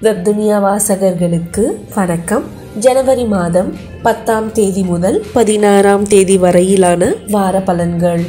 வெப்துனியா வாசகர்களுக்கு வணக்கம் ஜனவரி மாதம் பத்தாம் தேதி முதல் பதினாறாம் தேதி வரையிலான வார பலன்கள்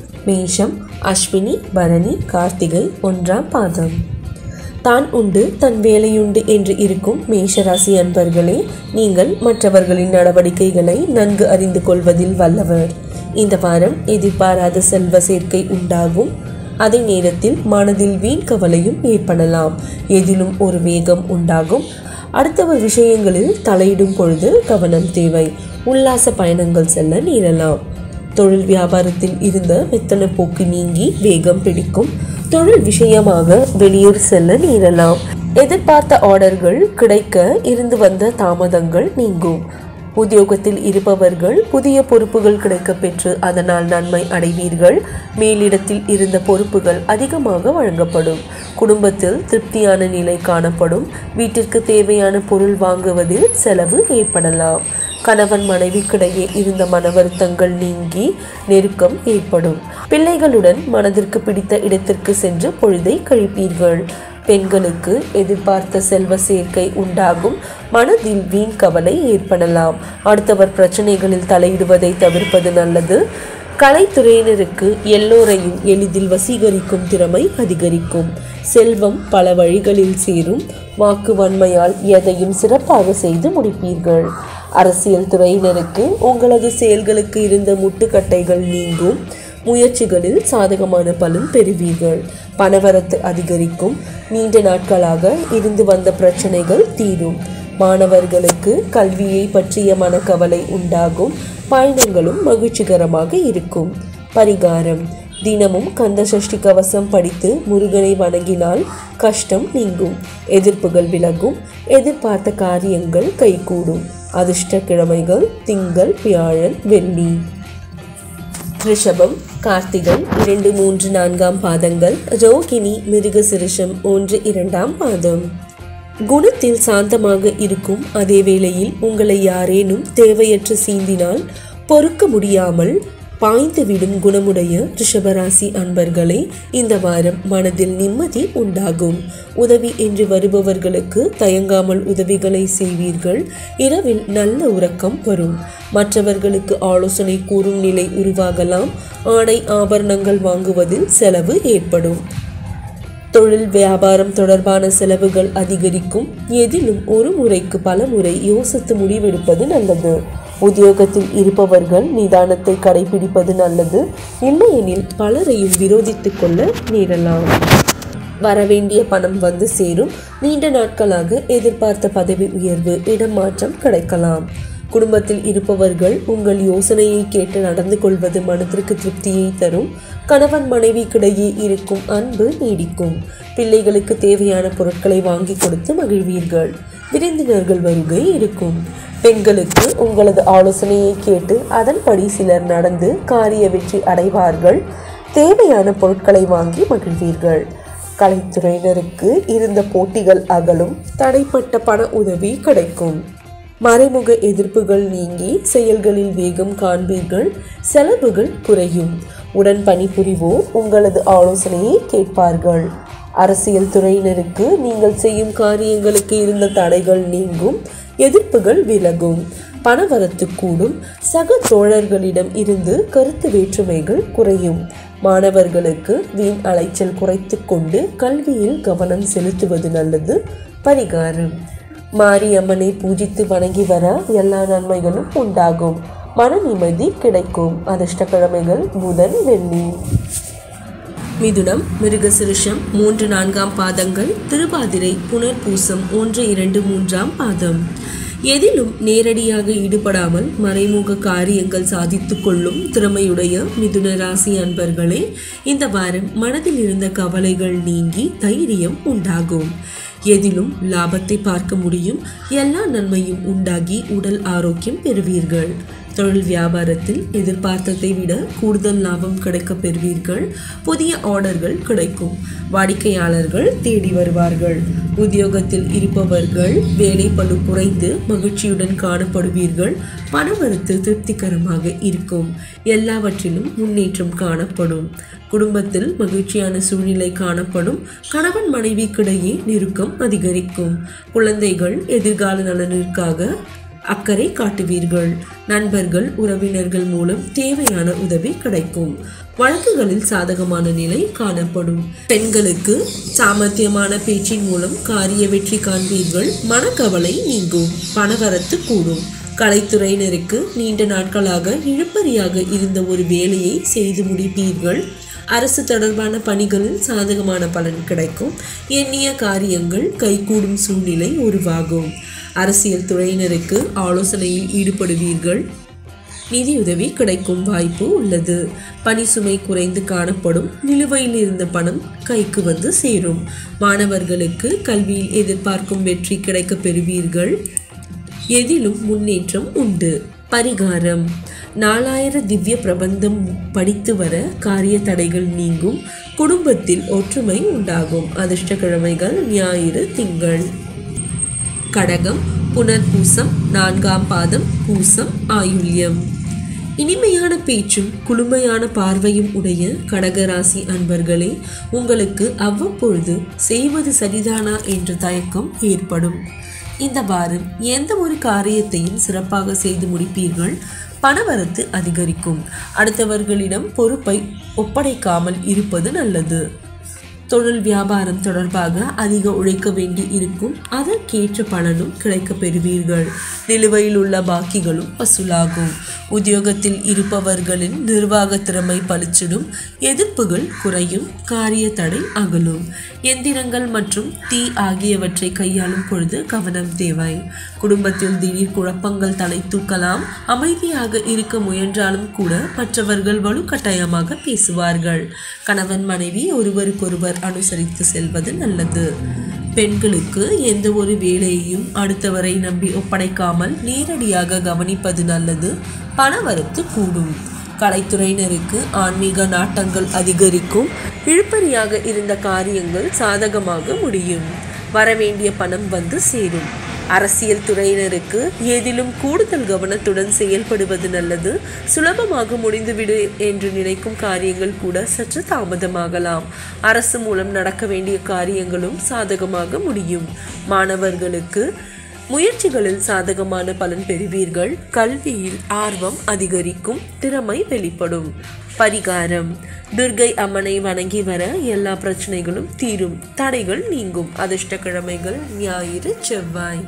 மேஷம் அஸ்வினி பரணி கார்த்திகை ஒன்றாம் பாதம் தான் உண்டு தன் வேலையுண்டு என்று இருக்கும் மேஷராசி அன்பர்களே நீங்கள் மற்றவர்களின் நடவடிக்கைகளை நன்கு அறிந்து கொள்வதில் வல்லவர் இந்த வாரம் எதிர்பாராத செல்வ சேர்க்கை உண்டாகும் அதே நேரத்தில் மனதில் வீண் கவலையும் ஏற்படலாம் எதிலும் ஒரு வேகம் உண்டாகும் அடுத்தவர் விஷயங்களில் தலையிடும் பொழுது கவனம் தேவை உல்லாச பயணங்கள் செல்ல நேரலாம் தொழில் வியாபாரத்தில் இருந்த வெத்தன போக்கு நீங்கி வேகம் பிடிக்கும் தொழில் விஷயமாக வெளியூர் செல்ல நேரலாம் எதிர்பார்த்த ஆர்டர்கள் கிடைக்க இருந்து வந்த தாமதங்கள் நீங்கும் உத்தியோகத்தில் இருப்பவர்கள் புதிய பொறுப்புகள் கிடைக்க பெற்று அதனால் நன்மை அடைவீர்கள் மேலிடத்தில் இருந்த பொறுப்புகள் அதிகமாக வழங்கப்படும் குடும்பத்தில் திருப்தியான நிலை காணப்படும் வீட்டிற்கு தேவையான பொருள் வாங்குவதில் செலவு ஏற்படலாம் கணவன் மனைவிக்கிடையே இருந்த மன வருத்தங்கள் நீங்கி நெருக்கம் ஏற்படும் பிள்ளைகளுடன் மனதிற்கு பிடித்த இடத்திற்கு சென்று பொழுதை கழிப்பீர்கள் பெண்களுக்கு எதிர்பார்த்த செல்வ சேர்க்கை உண்டாகும் மனதில் வீண் கவலை ஏற்படலாம் அடுத்தவர் பிரச்சனைகளில் தலையிடுவதை தவிர்ப்பது நல்லது கலைத்துறையினருக்கு எல்லோரையும் எளிதில் வசீகரிக்கும் திறமை அதிகரிக்கும் செல்வம் பல வழிகளில் சேரும் வாக்கு வன்மையால் எதையும் சிறப்பாக செய்து முடிப்பீர்கள் அரசியல் துறையினருக்கு உங்களது செயல்களுக்கு இருந்த முட்டுக்கட்டைகள் நீங்கும் முயற்சிகளில் சாதகமான பலன் பெறுவீர்கள் பணவரத்து அதிகரிக்கும் நீண்ட நாட்களாக இருந்து வந்த பிரச்சனைகள் தீரும் மாணவர்களுக்கு கல்வியை பற்றிய மனக்கவலை உண்டாகும் பயணங்களும் மகிழ்ச்சிகரமாக இருக்கும் பரிகாரம் தினமும் கந்த சஷ்டி கவசம் படித்து முருகனை வணங்கினால் கஷ்டம் நீங்கும் எதிர்ப்புகள் விலகும் எதிர்பார்த்த காரியங்கள் கைகூடும் அதிர்ஷ்ட கிழமைகள் திங்கள் வியாழன் வெள்ளி ரிஷபம் கார்த்திகை இரண்டு மூன்று நான்காம் பாதங்கள் ரோகிணி மிருகசிருஷம் ஒன்று இரண்டாம் பாதம் குணத்தில் சாந்தமாக இருக்கும் அதே வேளையில் உங்களை யாரேனும் தேவையற்று சீந்தினால் பொறுக்க முடியாமல் பாய்ந்துவிடும் குணமுடைய ரிஷபராசி அன்பர்களே இந்த வாரம் மனதில் நிம்மதி உண்டாகும் உதவி என்று வருபவர்களுக்கு தயங்காமல் உதவிகளை செய்வீர்கள் இரவில் நல்ல உறக்கம் வரும் மற்றவர்களுக்கு ஆலோசனை கூறும் நிலை உருவாகலாம் ஆடை ஆபரணங்கள் வாங்குவதில் செலவு ஏற்படும் தொழில் வியாபாரம் தொடர்பான செலவுகள் அதிகரிக்கும் எதிலும் ஒரு முறைக்கு பல முறை யோசித்து முடிவெடுப்பது நல்லது உத்தியோகத்தில் இருப்பவர்கள் நிதானத்தை கடைபிடிப்பது நல்லது இல்லையெனில் பலரையும் விரோதித்துக் கொள்ள நேரலாம் வரவேண்டிய பணம் வந்து சேரும் நீண்ட நாட்களாக எதிர்பார்த்த பதவி உயர்வு இடமாற்றம் கிடைக்கலாம் குடும்பத்தில் இருப்பவர்கள் உங்கள் யோசனையை கேட்டு நடந்து கொள்வது மனதிற்கு திருப்தியை தரும் கணவன் மனைவிக்கிடையே இருக்கும் அன்பு நீடிக்கும் பிள்ளைகளுக்கு தேவையான பொருட்களை வாங்கி கொடுத்து மகிழ்வீர்கள் விருந்தினர்கள் வருகை இருக்கும் பெண்களுக்கு உங்களது ஆலோசனையை கேட்டு அதன்படி சிலர் நடந்து காரிய வெற்றி அடைவார்கள் தேவையான பொருட்களை வாங்கி மகிழ்வீர்கள் கலைத்துறையினருக்கு இருந்த போட்டிகள் அகலும் தடைப்பட்ட பண உதவி கிடைக்கும் மறைமுக எதிர்ப்புகள் நீங்கி செயல்களில் வேகம் காண்பீர்கள் செலவுகள் குறையும் உடன் பணிபுரிவோர் உங்களது ஆலோசனையை கேட்பார்கள் அரசியல் துறையினருக்கு நீங்கள் செய்யும் காரியங்களுக்கு இருந்த தடைகள் நீங்கும் எதிர்ப்புகள் விலகும் பணவரத்து கூடும் சக தோழர்களிடம் இருந்து கருத்து வேற்றுமைகள் குறையும் மாணவர்களுக்கு வீண் அலைச்சல் குறைத்து கொண்டு கல்வியில் கவனம் செலுத்துவது நல்லது பரிகாரம் மாரியம்மனை பூஜித்து வணங்கி வர எல்லா நன்மைகளும் உண்டாகும் மன நிம்மதி கிடைக்கும் அதிர்ஷ்டக்கிழமைகள் புதன் வெள்ளி மிதுனம் மிருகசிருஷம் மூன்று நான்காம் பாதங்கள் திருவாதிரை புனர்பூசம் ஒன்று இரண்டு மூன்றாம் பாதம் எதிலும் நேரடியாக ஈடுபடாமல் மறைமுக காரியங்கள் சாதித்து கொள்ளும் திறமையுடைய மிதுன ராசி அன்பர்களே இந்த வாரம் மனதில் இருந்த கவலைகள் நீங்கி தைரியம் உண்டாகும் எதிலும் லாபத்தை பார்க்க முடியும் எல்லா நன்மையும் உண்டாகி உடல் ஆரோக்கியம் பெறுவீர்கள் தொழில் வியாபாரத்தில் எதிர்பார்த்ததை விட கூடுதல் லாபம் கிடைக்க பெறுவீர்கள் புதிய ஆர்டர்கள் கிடைக்கும் வாடிக்கையாளர்கள் தேடி வருவார்கள் உத்தியோகத்தில் இருப்பவர்கள் வேலை பளு குறைந்து மகிழ்ச்சியுடன் காணப்படுவீர்கள் பணவரத்து திருப்திகரமாக இருக்கும் எல்லாவற்றிலும் முன்னேற்றம் காணப்படும் குடும்பத்தில் மகிழ்ச்சியான சூழ்நிலை காணப்படும் கணவன் மனைவிக்கிடையே நெருக்கம் அதிகரிக்கும் குழந்தைகள் எதிர்கால நலனிற்காக அக்கறை காட்டுவீர்கள் நண்பர்கள் உறவினர்கள் மூலம் தேவையான உதவி கிடைக்கும் வழக்குகளில் சாதகமான நிலை காணப்படும் பெண்களுக்கு சாமர்த்தியமான பேச்சின் மூலம் காரிய வெற்றி காண்பீர்கள் மனக்கவலை நீங்கும் பணவரத்து கூடும் கலைத்துறையினருக்கு நீண்ட நாட்களாக இழுபறியாக இருந்த ஒரு வேலையை செய்து முடிப்பீர்கள் அரசு தொடர்பான பணிகளில் சாதகமான பலன் கிடைக்கும் எண்ணிய காரியங்கள் கைகூடும் சூழ்நிலை உருவாகும் அரசியல் துறையினருக்கு ஆலோசனையில் ஈடுபடுவீர்கள் நிதியுதவி கிடைக்கும் வாய்ப்பு உள்ளது பணி சுமை குறைந்து காணப்படும் நிலுவையில் இருந்த பணம் கைக்கு வந்து சேரும் மாணவர்களுக்கு கல்வியில் எதிர்பார்க்கும் வெற்றி கிடைக்கப் பெறுவீர்கள் எதிலும் முன்னேற்றம் உண்டு பரிகாரம் நாலாயிர திவ்ய பிரபந்தம் படித்து வர காரிய தடைகள் நீங்கும் குடும்பத்தில் ஒற்றுமை உண்டாகும் அதிர்ஷ்டக்கிழமைகள் ஞாயிறு திங்கள் கடகம் புனர்பூசம் நான்காம் பாதம் பூசம் ஆயுள்யம் இனிமையான பேச்சும் குளுமையான பார்வையும் உடைய கடகராசி அன்பர்களே உங்களுக்கு அவ்வப்பொழுது செய்வது சரிதானா என்ற தயக்கம் ஏற்படும் இந்த வாரம் எந்த ஒரு காரியத்தையும் சிறப்பாக செய்து முடிப்பீர்கள் பணவரத்து அதிகரிக்கும் அடுத்தவர்களிடம் பொறுப்பை ஒப்படைக்காமல் இருப்பது நல்லது தொழில் வியாபாரம் தொடர்பாக அதிக உழைக்க வேண்டி இருக்கும் அதற்கேற்ற பலனும் கிடைக்கப் பெறுவீர்கள் நிலுவையில் உள்ள பாக்கிகளும் வசூலாகும் உத்தியோகத்தில் இருப்பவர்களின் நிர்வாக திறமை பளிச்சிடும் எதிர்ப்புகள் குறையும் காரிய தடை அகலும் எந்திரங்கள் மற்றும் தீ ஆகியவற்றை கையாளும் பொழுது கவனம் தேவை குடும்பத்தில் திடீர் குழப்பங்கள் தலை தூக்கலாம் அமைதியாக இருக்க முயன்றாலும் கூட மற்றவர்கள் வலுக்கட்டாயமாக பேசுவார்கள் கணவன் மனைவி ஒருவருக்கொருவர் அனுசரித்து செல்வது நல்லது பெண்களுக்கு எந்த ஒரு வேலையையும் அடுத்தவரை நம்பி ஒப்படைக்காமல் நேரடியாக கவனிப்பது நல்லது பணவரத்து கூடும் கலைத்துறையினருக்கு ஆன்மீக நாட்டங்கள் அதிகரிக்கும் இழுப்பறியாக இருந்த காரியங்கள் சாதகமாக முடியும் வரவேண்டிய பணம் வந்து சேரும் அரசியல் துறையினருக்கு ஏதிலும் கூடுதல் கவனத்துடன் செயல்படுவது நல்லது சுலபமாக முடிந்துவிடு என்று நினைக்கும் காரியங்கள் கூட சற்று தாமதமாகலாம் அரசு மூலம் நடக்க வேண்டிய காரியங்களும் சாதகமாக முடியும் மாணவர்களுக்கு முயற்சிகளில் சாதகமான பலன் பெறுவீர்கள் கல்வியில் ஆர்வம் அதிகரிக்கும் திறமை வெளிப்படும் பரிகாரம் துர்கை அம்மனை வணங்கி வர எல்லா பிரச்சனைகளும் தீரும் தடைகள் நீங்கும் அதிர்ஷ்டக்கிழமைகள் ஞாயிறு செவ்வாய்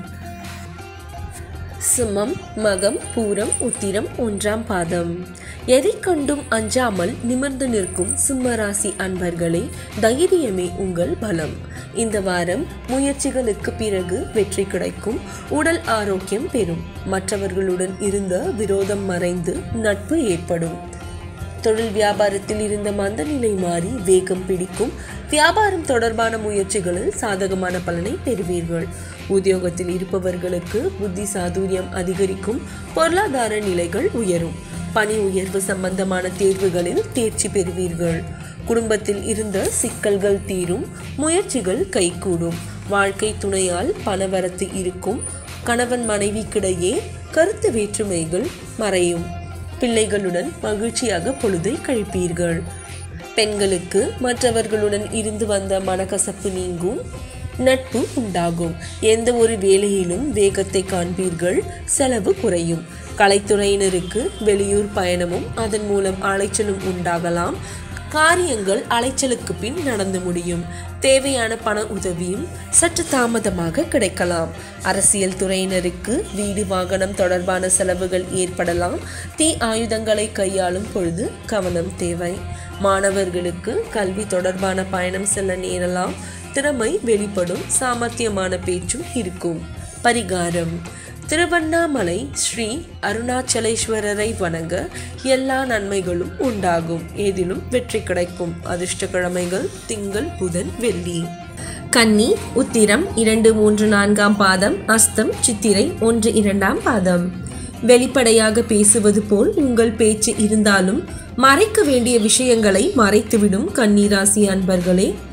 சிம்மம் மகம் பூரம் உத்திரம் ஒன்றாம் பாதம் எதை கண்டும் அஞ்சாமல் நிமிர்ந்து நிற்கும் சிம்மராசி அன்பர்களே தைரியமே உங்கள் பலம் இந்த வாரம் முயற்சிகளுக்கு பிறகு வெற்றி கிடைக்கும் உடல் ஆரோக்கியம் பெறும் மற்றவர்களுடன் இருந்த விரோதம் மறைந்து நட்பு ஏற்படும் தொழில் வியாபாரத்தில் இருந்த மந்தநிலை மாறி வேகம் பிடிக்கும் வியாபாரம் தொடர்பான முயற்சிகளில் சாதகமான பலனை பெறுவீர்கள் உத்தியோகத்தில் இருப்பவர்களுக்கு புத்தி சாதுரியம் அதிகரிக்கும் பொருளாதார நிலைகள் உயரும் பணி உயர்வு சம்பந்தமான தேர்வுகளில் தேர்ச்சி பெறுவீர்கள் குடும்பத்தில் இருந்த சிக்கல்கள் தீரும் முயற்சிகள் கைகூடும் வாழ்க்கை துணையால் பணவரத்து இருக்கும் கணவன் மனைவிக்கிடையே கருத்து வேற்றுமைகள் மறையும் பிள்ளைகளுடன் மகிழ்ச்சியாக பொழுதை கழிப்பீர்கள் பெண்களுக்கு மற்றவர்களுடன் இருந்து வந்த மனக்கசப்பு நீங்கும் நட்பு உண்டாகும் எந்த ஒரு வேலையிலும் வேகத்தை காண்பீர்கள் செலவு குறையும் கலைத்துறையினருக்கு வெளியூர் பயணமும் அதன் மூலம் அலைச்சலும் உண்டாகலாம் காரியங்கள் அலைச்சலுக்கு பின் நடந்து முடியும் தேவையான பண உதவியும் சற்று தாமதமாக கிடைக்கலாம் அரசியல் துறையினருக்கு வீடு வாகனம் தொடர்பான செலவுகள் ஏற்படலாம் தீ ஆயுதங்களை கையாளும் பொழுது கவனம் தேவை மாணவர்களுக்கு கல்வி தொடர்பான பயணம் செல்ல நேரலாம் திறமை வெளிப்படும் சாமர்த்தியமான பேச்சும் இருக்கும் பரிகாரம் திருவண்ணாமலை ஸ்ரீ அருணாச்சலேஸ்வரரை வணங்க எல்லா நன்மைகளும் உண்டாகும் ஏதிலும் வெற்றி கிடைக்கும் அதிர்ஷ்டக்கிழமைகள் திங்கள் புதன் வெள்ளி கன்னி உத்திரம் இரண்டு மூன்று நான்காம் பாதம் அஸ்தம் சித்திரை ஒன்று இரண்டாம் பாதம் வெளிப்படையாக பேசுவது போல் உங்கள் பேச்சு இருந்தாலும் மறைக்க வேண்டிய விஷயங்களை மறைத்துவிடும் கன்னிராசி அன்பர்களே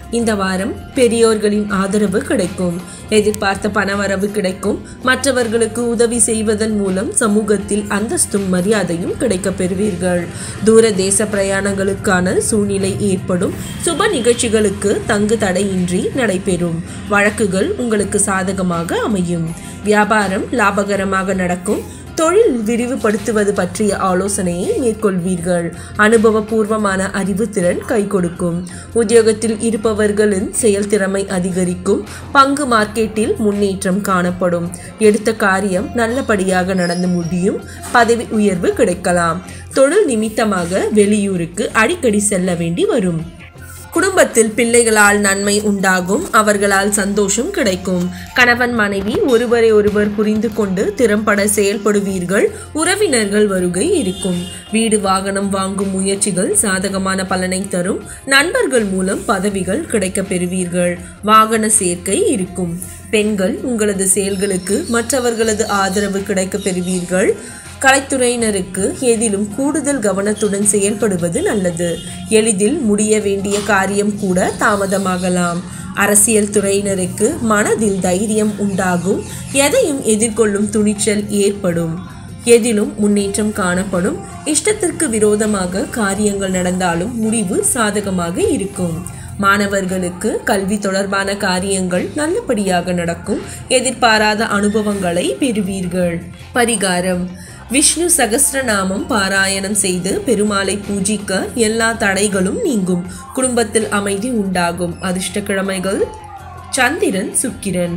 இந்த வாரம் பெரியோர்களின் ஆதரவு கிடைக்கும் எதிர்பார்த்த பணவரவு கிடைக்கும் மற்றவர்களுக்கு உதவி செய்வதன் மூலம் சமூகத்தில் அந்தஸ்தும் மரியாதையும் கிடைக்கப் பெறுவீர்கள் தூர தேச பிரயாணங்களுக்கான சூழ்நிலை ஏற்படும் சுப நிகழ்ச்சிகளுக்கு தங்கு தடையின்றி நடைபெறும் வழக்குகள் உங்களுக்கு சாதகமாக அமையும் வியாபாரம் லாபகரமாக நடக்கும் தொழில் விரிவுபடுத்துவது பற்றிய ஆலோசனையை மேற்கொள்வீர்கள் அனுபவபூர்வமான அறிவுத்திறன் கை கொடுக்கும் உத்தியோகத்தில் இருப்பவர்களின் செயல்திறமை அதிகரிக்கும் பங்கு மார்க்கெட்டில் முன்னேற்றம் காணப்படும் எடுத்த காரியம் நல்லபடியாக நடந்து முடியும் பதவி உயர்வு கிடைக்கலாம் தொழில் நிமித்தமாக வெளியூருக்கு அடிக்கடி செல்ல வேண்டி வரும் குடும்பத்தில் பிள்ளைகளால் நன்மை உண்டாகும் அவர்களால் சந்தோஷம் கிடைக்கும் கணவன் மனைவி ஒருவரை ஒருவர் புரிந்து கொண்டு திறம்பட செயல்படுவீர்கள் உறவினர்கள் வருகை இருக்கும் வீடு வாகனம் வாங்கும் முயற்சிகள் சாதகமான பலனை தரும் நண்பர்கள் மூலம் பதவிகள் கிடைக்கப் பெறுவீர்கள் வாகன சேர்க்கை இருக்கும் பெண்கள் உங்களது செயல்களுக்கு மற்றவர்களது ஆதரவு கிடைக்கப் பெறுவீர்கள் கலைத்துறையினருக்கு எதிலும் கூடுதல் கவனத்துடன் செயல்படுவது நல்லது எளிதில் முடிய வேண்டிய காரியம் கூட தாமதமாகலாம் அரசியல் துறையினருக்கு மனதில் தைரியம் உண்டாகும் எதையும் எதிர்கொள்ளும் துணிச்சல் ஏற்படும் எதிலும் முன்னேற்றம் காணப்படும் இஷ்டத்திற்கு விரோதமாக காரியங்கள் நடந்தாலும் முடிவு சாதகமாக இருக்கும் மாணவர்களுக்கு கல்வி தொடர்பான காரியங்கள் நல்லபடியாக நடக்கும் எதிர்பாராத அனுபவங்களை பெறுவீர்கள் பரிகாரம் விஷ்ணு சகஸ்ரநாமம் பாராயணம் செய்து பெருமாளை பூஜிக்க எல்லா தடைகளும் நீங்கும் குடும்பத்தில் அமைதி உண்டாகும் அதிர்ஷ்டக்கிழமைகள் சந்திரன் சுக்கிரன்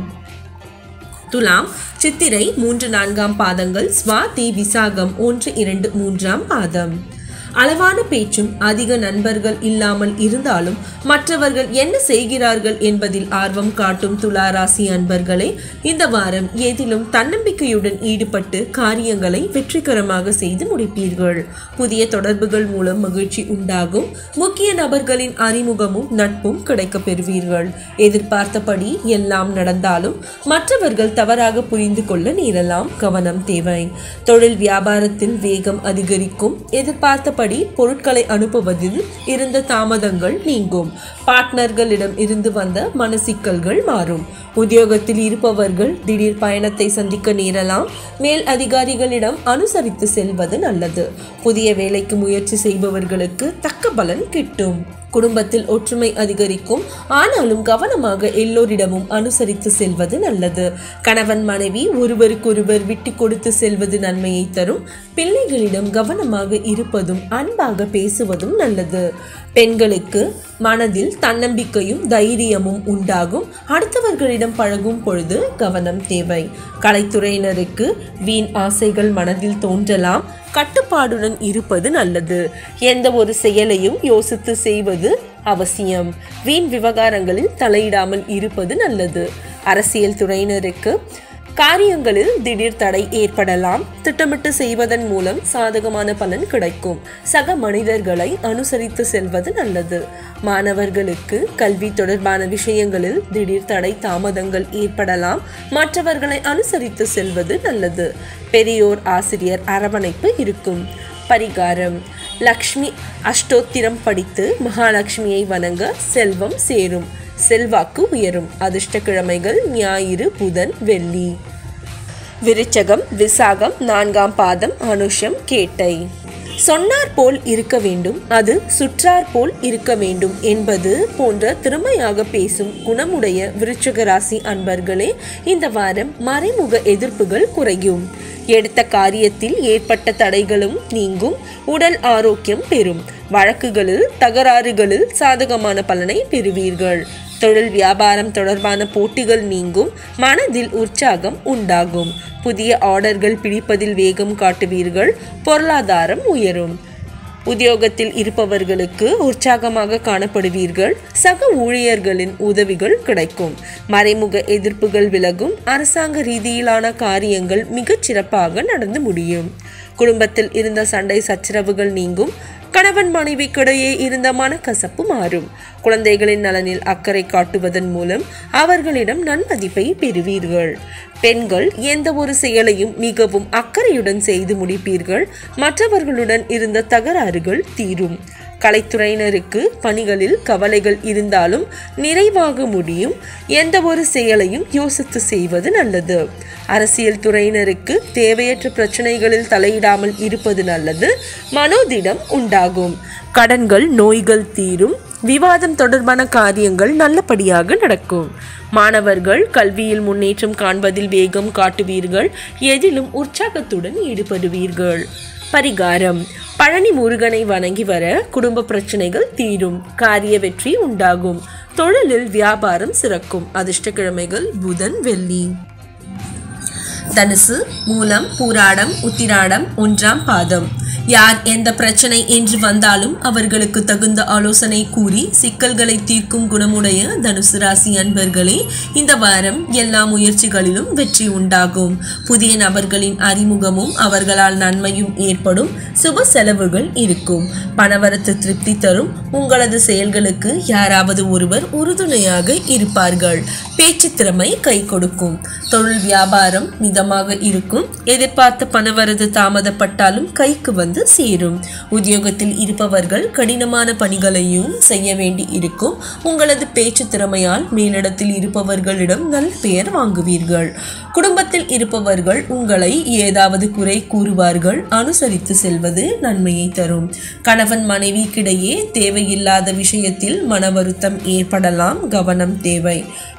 துலாம் சித்திரை மூன்று நான்காம் பாதங்கள் ஸ்வாதி விசாகம் ஒன்று இரண்டு மூன்றாம் பாதம் அளவான பேச்சும் அதிக நண்பர்கள் இல்லாமல் இருந்தாலும் மற்றவர்கள் என்ன செய்கிறார்கள் என்பதில் ஆர்வம் காட்டும் துலா ராசி அன்பர்களே இந்த வாரம் ஏதிலும் தன்னம்பிக்கையுடன் ஈடுபட்டு காரியங்களை வெற்றிகரமாக செய்து முடிப்பீர்கள் புதிய தொடர்புகள் மூலம் மகிழ்ச்சி உண்டாகும் முக்கிய நபர்களின் அறிமுகமும் நட்பும் கிடைக்கப் பெறுவீர்கள் எதிர்பார்த்தபடி எல்லாம் நடந்தாலும் மற்றவர்கள் தவறாக புரிந்து கொள்ள நேரலாம் கவனம் தேவை தொழில் வியாபாரத்தில் வேகம் அதிகரிக்கும் எதிர்பார்த்தபடி பொருட்களை அனுப்புவதில் இருந்த தாமதங்கள் நீங்கும் பார்ட்னர்களிடம் இருந்து வந்த மனசிக்கல்கள் மாறும் உத்தியோகத்தில் இருப்பவர்கள் திடீர் பயணத்தை சந்திக்க நேரலாம் மேல் அதிகாரிகளிடம் அனுசரித்து செல்வது நல்லது புதிய வேலைக்கு முயற்சி செய்பவர்களுக்கு தக்க பலன் கிட்டும் குடும்பத்தில் ஒற்றுமை அதிகரிக்கும் ஆனாலும் கவனமாக எல்லோரிடமும் அனுசரித்து செல்வது நல்லது கணவன் மனைவி ஒருவருக்கொருவர் விட்டு கொடுத்து செல்வது நன்மையை தரும் பிள்ளைகளிடம் கவனமாக இருப்பதும் அன்பாக பேசுவதும் நல்லது பெண்களுக்கு மனதில் தன்னம்பிக்கையும் தைரியமும் உண்டாகும் அடுத்தவர்களிடம் பழகும் பொழுது கவனம் தேவை கலைத்துறையினருக்கு வீண் ஆசைகள் மனதில் தோன்றலாம் கட்டுப்பாடுடன் இருப்பது நல்லது எந்த ஒரு செயலையும் யோசித்து செய்வது அவசியம் வீண் விவகாரங்களில் தலையிடாமல் இருப்பது நல்லது அரசியல் துறையினருக்கு காரியங்களில் திடீர் தடை ஏற்படலாம் திட்டமிட்டு செய்வதன் மூலம் சாதகமான பலன் கிடைக்கும் சக மனிதர்களை அனுசரித்து செல்வது நல்லது மாணவர்களுக்கு கல்வி தொடர்பான விஷயங்களில் திடீர் தடை தாமதங்கள் ஏற்படலாம் மற்றவர்களை அனுசரித்து செல்வது நல்லது பெரியோர் ஆசிரியர் அரவணைப்பு இருக்கும் பரிகாரம் லக்ஷ்மி அஷ்டோத்திரம் படித்து மகாலட்சுமியை வணங்க செல்வம் சேரும் செல்வாக்கு உயரும் அதிர்ஷ்டக்கிழமைகள் ஞாயிறு புதன் வெள்ளி விருச்சகம் விசாகம் நான்காம் பாதம் அனுஷம் கேட்டை சொன்னார் போல் இருக்க வேண்டும் அது சுற்றார் போல் இருக்க வேண்டும் என்பது போன்ற திறமையாக பேசும் குணமுடைய விருச்சக ராசி அன்பர்களே இந்த வாரம் மறைமுக எதிர்ப்புகள் குறையும் எடுத்த காரியத்தில் ஏற்பட்ட தடைகளும் நீங்கும் உடல் ஆரோக்கியம் பெறும் வழக்குகளில் தகராறுகளில் சாதகமான பலனை பெறுவீர்கள் தொழில் வியாபாரம் தொடர்பான போட்டிகள் நீங்கும் மனதில் உற்சாகம் உண்டாகும் புதிய ஆர்டர்கள் பிடிப்பதில் வேகம் காட்டுவீர்கள் பொருளாதாரம் உயரும் உத்தியோகத்தில் இருப்பவர்களுக்கு உற்சாகமாக காணப்படுவீர்கள் சக ஊழியர்களின் உதவிகள் கிடைக்கும் மறைமுக எதிர்ப்புகள் விலகும் அரசாங்க ரீதியிலான காரியங்கள் மிகச் சிறப்பாக நடந்து முடியும் குடும்பத்தில் இருந்த சண்டை சச்சரவுகள் நீங்கும் கணவன் மனைவிக்கிடையே இருந்த மனக்கசப்பு மாறும் குழந்தைகளின் நலனில் அக்கறை காட்டுவதன் மூலம் அவர்களிடம் நன்மதிப்பை பெறுவீர்கள் பெண்கள் எந்த ஒரு செயலையும் மிகவும் அக்கறையுடன் செய்து முடிப்பீர்கள் மற்றவர்களுடன் இருந்த தகராறுகள் தீரும் கலைத்துறையினருக்கு பணிகளில் கவலைகள் இருந்தாலும் நிறைவாக முடியும் எந்த ஒரு செயலையும் யோசித்து செய்வது நல்லது அரசியல் துறையினருக்கு தேவையற்ற பிரச்சனைகளில் தலையிடாமல் இருப்பது நல்லது மனோதிடம் உண்டாகும் கடன்கள் நோய்கள் தீரும் விவாதம் தொடர்பான காரியங்கள் நல்லபடியாக நடக்கும் மாணவர்கள் கல்வியில் முன்னேற்றம் காண்பதில் வேகம் காட்டுவீர்கள் எதிலும் உற்சாகத்துடன் ஈடுபடுவீர்கள் பரிகாரம் பழனி முருகனை வணங்கி வர குடும்ப பிரச்சனைகள் தீரும் காரிய வெற்றி உண்டாகும் தொழிலில் வியாபாரம் சிறக்கும் அதிர்ஷ்டக்கிழமைகள் புதன் வெள்ளி தனுசு மூலம் பூராடம் உத்திராடம் ஒன்றாம் பாதம் யார் எந்த பிரச்சனை என்று வந்தாலும் அவர்களுக்கு தகுந்த ஆலோசனை கூறி சிக்கல்களை தீர்க்கும் குணமுடைய தனுசு ராசி அன்பர்களே இந்த வாரம் எல்லா முயற்சிகளிலும் வெற்றி உண்டாகும் புதிய நபர்களின் அறிமுகமும் அவர்களால் நன்மையும் ஏற்படும் சுப செலவுகள் இருக்கும் பணவரத்து திருப்தி தரும் உங்களது செயல்களுக்கு யாராவது ஒருவர் உறுதுணையாக இருப்பார்கள் பேச்சு திறமை கை கொடுக்கும் தொழில் வியாபாரம் மிதமாக இருக்கும் எதிர்பார்த்த பணவரது தாமதப்பட்டாலும் கைக்கு வந்து சேரும் உத்தியோகத்தில் இருப்பவர்கள் கடினமான பணிகளையும் செய்ய வேண்டி இருக்கும் உங்களது பேச்சு திறமையால் மேலிடத்தில் இருப்பவர்களிடம் நல்ல பெயர் வாங்குவீர்கள் குடும்பத்தில் இருப்பவர்கள் உங்களை ஏதாவது குறை கூறுவார்கள் அனுசரித்து செல்வது நன்மையை தரும் கணவன் மனைவிக்கிடையே தேவையில்லாத விஷயத்தில் மன வருத்தம் ஏற்படலாம் கவனம் தேவை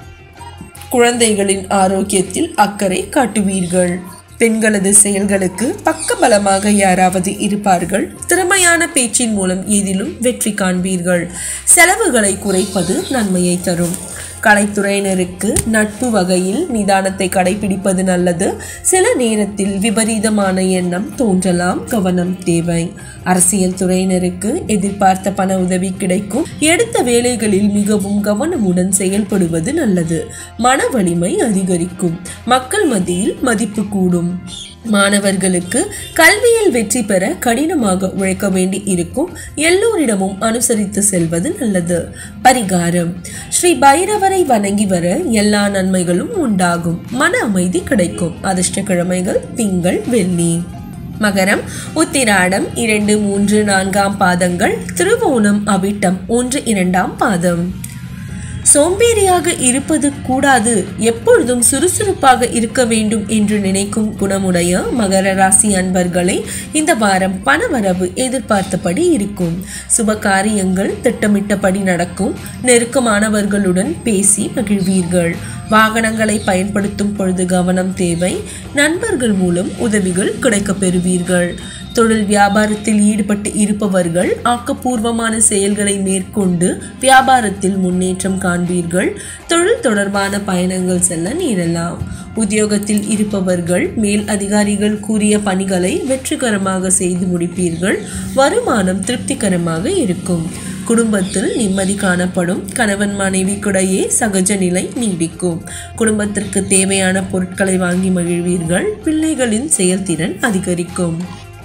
குழந்தைகளின் ஆரோக்கியத்தில் அக்கறை காட்டுவீர்கள் பெண்களது செயல்களுக்கு பக்கபலமாக யாராவது இருப்பார்கள் திறமையான பேச்சின் மூலம் எதிலும் வெற்றி காண்பீர்கள் செலவுகளை குறைப்பது நன்மையை தரும் கலைத்துறையினருக்கு நட்பு வகையில் நிதானத்தை கடைபிடிப்பது நல்லது சில நேரத்தில் விபரீதமான எண்ணம் தோன்றலாம் கவனம் தேவை அரசியல் துறையினருக்கு எதிர்பார்த்த பண உதவி கிடைக்கும் எடுத்த வேலைகளில் மிகவும் கவனமுடன் செயல்படுவது நல்லது மன வலிமை அதிகரிக்கும் மக்கள் மத்தியில் மதிப்பு கூடும் மாணவர்களுக்கு கல்வியில் வெற்றி பெற கடினமாக உழைக்க வேண்டி இருக்கும் எல்லோரிடமும் அனுசரித்து செல்வது நல்லது பரிகாரம் ஸ்ரீ பைரவரை வணங்கி வர எல்லா நன்மைகளும் உண்டாகும் மன அமைதி கிடைக்கும் அதிர்ஷ்டக்கிழமைகள் திங்கள் வெள்ளி மகரம் உத்திராடம் இரண்டு மூன்று நான்காம் பாதங்கள் திருவோணம் அவிட்டம் ஒன்று இரண்டாம் பாதம் சோம்பேறியாக இருப்பது கூடாது எப்பொழுதும் சுறுசுறுப்பாக இருக்க வேண்டும் என்று நினைக்கும் குணமுடைய மகர ராசி அன்பர்களே இந்த வாரம் பணவரவு எதிர்பார்த்தபடி இருக்கும் சுப காரியங்கள் திட்டமிட்டபடி நடக்கும் நெருக்கமானவர்களுடன் பேசி மகிழ்வீர்கள் வாகனங்களை பயன்படுத்தும் பொழுது கவனம் தேவை நண்பர்கள் மூலம் உதவிகள் கிடைக்கப் பெறுவீர்கள் தொழில் வியாபாரத்தில் ஈடுபட்டு இருப்பவர்கள் ஆக்கப்பூர்வமான செயல்களை மேற்கொண்டு வியாபாரத்தில் முன்னேற்றம் காண்பீர்கள் தொழில் தொடர்பான பயணங்கள் செல்ல நேரலாம் உத்தியோகத்தில் இருப்பவர்கள் மேல் அதிகாரிகள் கூறிய பணிகளை வெற்றிகரமாக செய்து முடிப்பீர்கள் வருமானம் திருப்திகரமாக இருக்கும் குடும்பத்தில் நிம்மதி காணப்படும் கணவன் மனைவிக்கிடையே சகஜ நிலை நீடிக்கும் குடும்பத்திற்கு தேவையான பொருட்களை வாங்கி மகிழ்வீர்கள் பிள்ளைகளின் செயல்திறன் அதிகரிக்கும்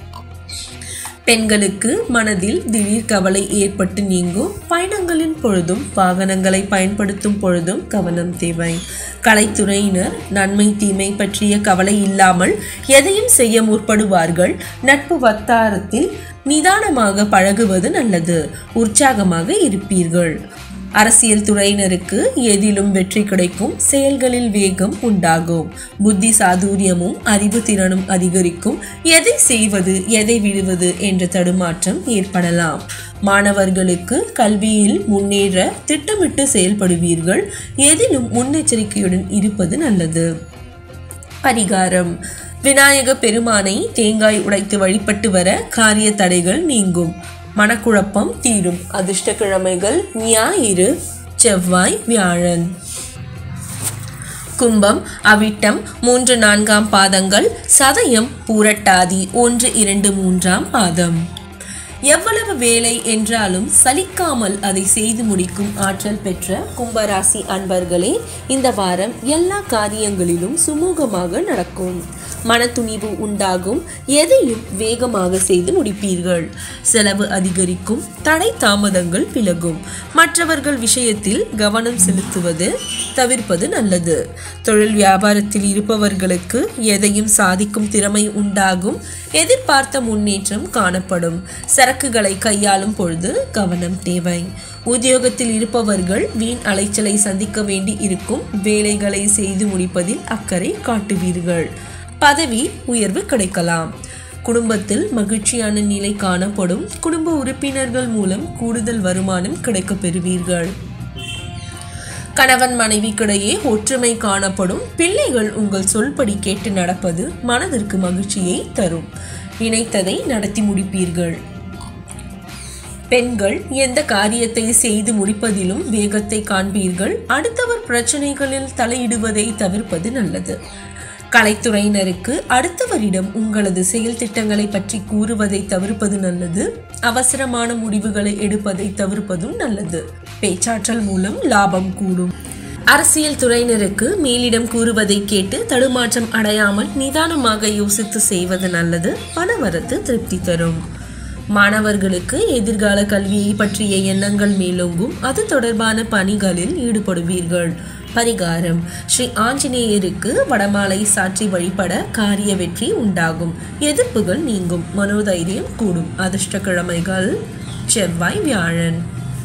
பெண்களுக்கு மனதில் திடீர் கவலை ஏற்பட்டு நீங்கும் பயணங்களின் பொழுதும் வாகனங்களை பயன்படுத்தும் பொழுதும் கவனம் தேவை கலைத்துறையினர் நன்மை தீமை பற்றிய கவலை இல்லாமல் எதையும் செய்ய முற்படுவார்கள் நட்பு வட்டாரத்தில் நிதானமாக பழகுவது நல்லது உற்சாகமாக இருப்பீர்கள் அரசியல் துறையினருக்கு எதிலும் வெற்றி கிடைக்கும் செயல்களில் வேகம் உண்டாகும் புத்தி சாதுரியமும் அறிவு திறனும் அதிகரிக்கும் எதை செய்வது எதை விடுவது என்ற தடுமாற்றம் ஏற்படலாம் மாணவர்களுக்கு கல்வியில் முன்னேற திட்டமிட்டு செயல்படுவீர்கள் எதிலும் முன்னெச்சரிக்கையுடன் இருப்பது நல்லது பரிகாரம் விநாயக பெருமானை தேங்காய் உடைத்து வழிபட்டு வர காரிய தடைகள் நீங்கும் மனக்குழப்பம் தீரும் அதிர்ஷ்டக்கிழமைகள் ஞாயிறு செவ்வாய் வியாழன் கும்பம் அவிட்டம் மூன்று நான்காம் பாதங்கள் சதயம் பூரட்டாதி ஒன்று இரண்டு மூன்றாம் பாதம் எவ்வளவு வேலை என்றாலும் சலிக்காமல் அதை செய்து முடிக்கும் ஆற்றல் பெற்ற கும்பராசி அன்பர்களே இந்த வாரம் எல்லா காரியங்களிலும் சுமூகமாக நடக்கும் மனத்துணிவு உண்டாகும் எதையும் வேகமாக செய்து முடிப்பீர்கள் செலவு அதிகரிக்கும் தடை தாமதங்கள் விலகும் மற்றவர்கள் விஷயத்தில் கவனம் செலுத்துவது தவிர்ப்பது நல்லது தொழில் வியாபாரத்தில் இருப்பவர்களுக்கு எதையும் சாதிக்கும் திறமை உண்டாகும் எதிர்பார்த்த முன்னேற்றம் காணப்படும் சரக்குகளை கையாளும் பொழுது கவனம் தேவை உத்தியோகத்தில் இருப்பவர்கள் வீண் அலைச்சலை சந்திக்க வேண்டி இருக்கும் வேலைகளை செய்து முடிப்பதில் அக்கறை காட்டுவீர்கள் பதவி உயர்வு கிடைக்கலாம் குடும்பத்தில் மகிழ்ச்சியான நிலை காணப்படும் குடும்ப உறுப்பினர்கள் மூலம் கூடுதல் வருமானம் கிடைக்கப் பெறுவீர்கள் கணவன் மனைவிக்கிடையே ஒற்றுமை காணப்படும் பிள்ளைகள் உங்கள் சொல்படி கேட்டு நடப்பது மனதிற்கு மகிழ்ச்சியை தரும் நினைத்ததை நடத்தி முடிப்பீர்கள் பெண்கள் எந்த காரியத்தை செய்து முடிப்பதிலும் வேகத்தை காண்பீர்கள் அடுத்தவர் பிரச்சனைகளில் தலையிடுவதை தவிர்ப்பது நல்லது கலைத்துறையினருக்கு அடுத்தவரிடம் உங்களது செயல் திட்டங்களை பற்றி கூறுவதை தவிர்ப்பது நல்லது அவசரமான முடிவுகளை எடுப்பதை தவிர்ப்பதும் நல்லது பேச்சாற்றல் மூலம் லாபம் கூடும் அரசியல் துறையினருக்கு மேலிடம் கூறுவதை கேட்டு தடுமாற்றம் அடையாமல் நிதானமாக யோசித்து செய்வது நல்லது பணவரத்து திருப்தி தரும் மாணவர்களுக்கு எதிர்கால கல்வியை பற்றிய எண்ணங்கள் மேலோங்கும் அது தொடர்பான பணிகளில் ஈடுபடுவீர்கள் பரிகாரம் ஸ்ரீ ஆஞ்சநேயருக்கு வடமாலை சாற்றி வழிபட காரிய வெற்றி உண்டாகும் எதிர்ப்புகள் நீங்கும் மனோதைரியம் கூடும் அதிர்ஷ்டக்கிழமைகள் செவ்வாய் வியாழன்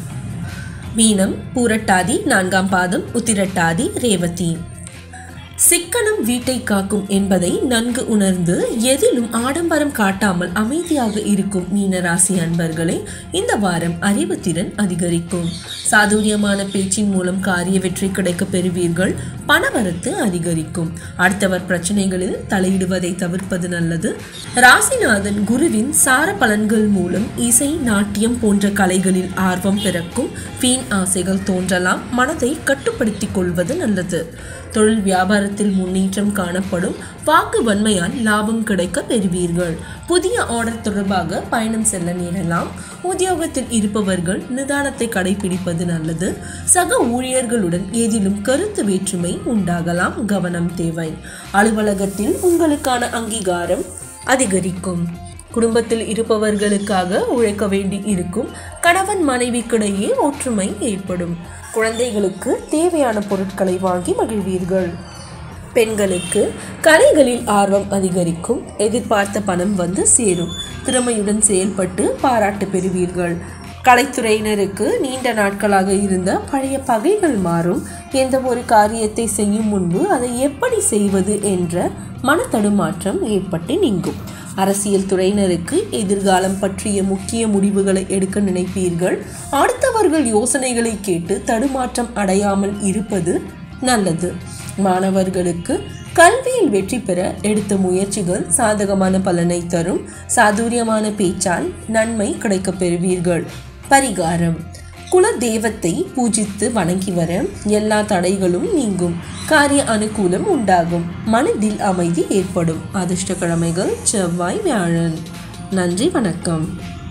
மீனம் பூரட்டாதி நான்காம் பாதம் உத்திரட்டாதி ரேவதி சிக்கனம் வீட்டை காக்கும் என்பதை நன்கு உணர்ந்து எதிலும் ஆடம்பரம் காட்டாமல் அமைதியாக இருக்கும் மீனராசி அன்பர்களே இந்த வாரம் அறிவுத்திறன் அதிகரிக்கும் சாதுரியமான பேச்சின் மூலம் காரிய வெற்றி கிடைக்க பெறுவீர்கள் பணவரத்து அதிகரிக்கும் அடுத்தவர் பிரச்சனைகளில் தலையிடுவதை தவிர்ப்பது நல்லது ராசிநாதன் குருவின் சார பலன்கள் மூலம் இசை நாட்டியம் போன்ற கலைகளில் ஆர்வம் பிறக்கும் வீண் ஆசைகள் தோன்றலாம் மனதை கட்டுப்படுத்திக் கொள்வது நல்லது தொழில் வியாபாரத்தில் முன்னேற்றம் காணப்படும் வாக்கு வன்மையால் லாபம் கிடைக்க பெறுவீர்கள் புதிய ஆர்டர் தொடர்பாக பயணம் செல்ல நேரலாம் உத்தியோகத்தில் இருப்பவர்கள் நிதானத்தை கடைபிடிப்பது நல்லது சக ஊழியர்களுடன் ஏதிலும் கருத்து வேற்றுமை உண்டாகலாம் கவனம் தேவை அலுவலகத்தில் உங்களுக்கான அங்கீகாரம் அதிகரிக்கும் குடும்பத்தில் இருப்பவர்களுக்காக உழைக்க வேண்டி இருக்கும் கணவன் மனைவிக்கிடையே ஒற்றுமை ஏற்படும் குழந்தைகளுக்கு தேவையான பொருட்களை வாங்கி மகிழ்வீர்கள் பெண்களுக்கு கலைகளில் ஆர்வம் அதிகரிக்கும் எதிர்பார்த்த பணம் வந்து சேரும் திறமையுடன் செயல்பட்டு பாராட்டு பெறுவீர்கள் கலைத்துறையினருக்கு நீண்ட நாட்களாக இருந்த பழைய பகைகள் மாறும் எந்த ஒரு காரியத்தை செய்யும் முன்பு அதை எப்படி செய்வது என்ற மனத்தடுமாற்றம் ஏற்பட்டு நீங்கும் அரசியல் துறையினருக்கு எதிர்காலம் பற்றிய முக்கிய முடிவுகளை எடுக்க நினைப்பீர்கள் அடுத்தவர்கள் யோசனைகளை கேட்டு தடுமாற்றம் அடையாமல் இருப்பது நல்லது மாணவர்களுக்கு கல்வியில் வெற்றி பெற எடுத்த முயற்சிகள் சாதகமான பலனை தரும் சாதுரியமான பேச்சால் நன்மை கிடைக்கப் பெறுவீர்கள் பரிகாரம் குல தெய்வத்தை பூஜித்து வணங்கி வர எல்லா தடைகளும் நீங்கும் காரிய அனுகூலம் உண்டாகும் மனதில் அமைதி ஏற்படும் அதிர்ஷ்டக்கிழமைகள் செவ்வாய் வியாழன் நன்றி வணக்கம்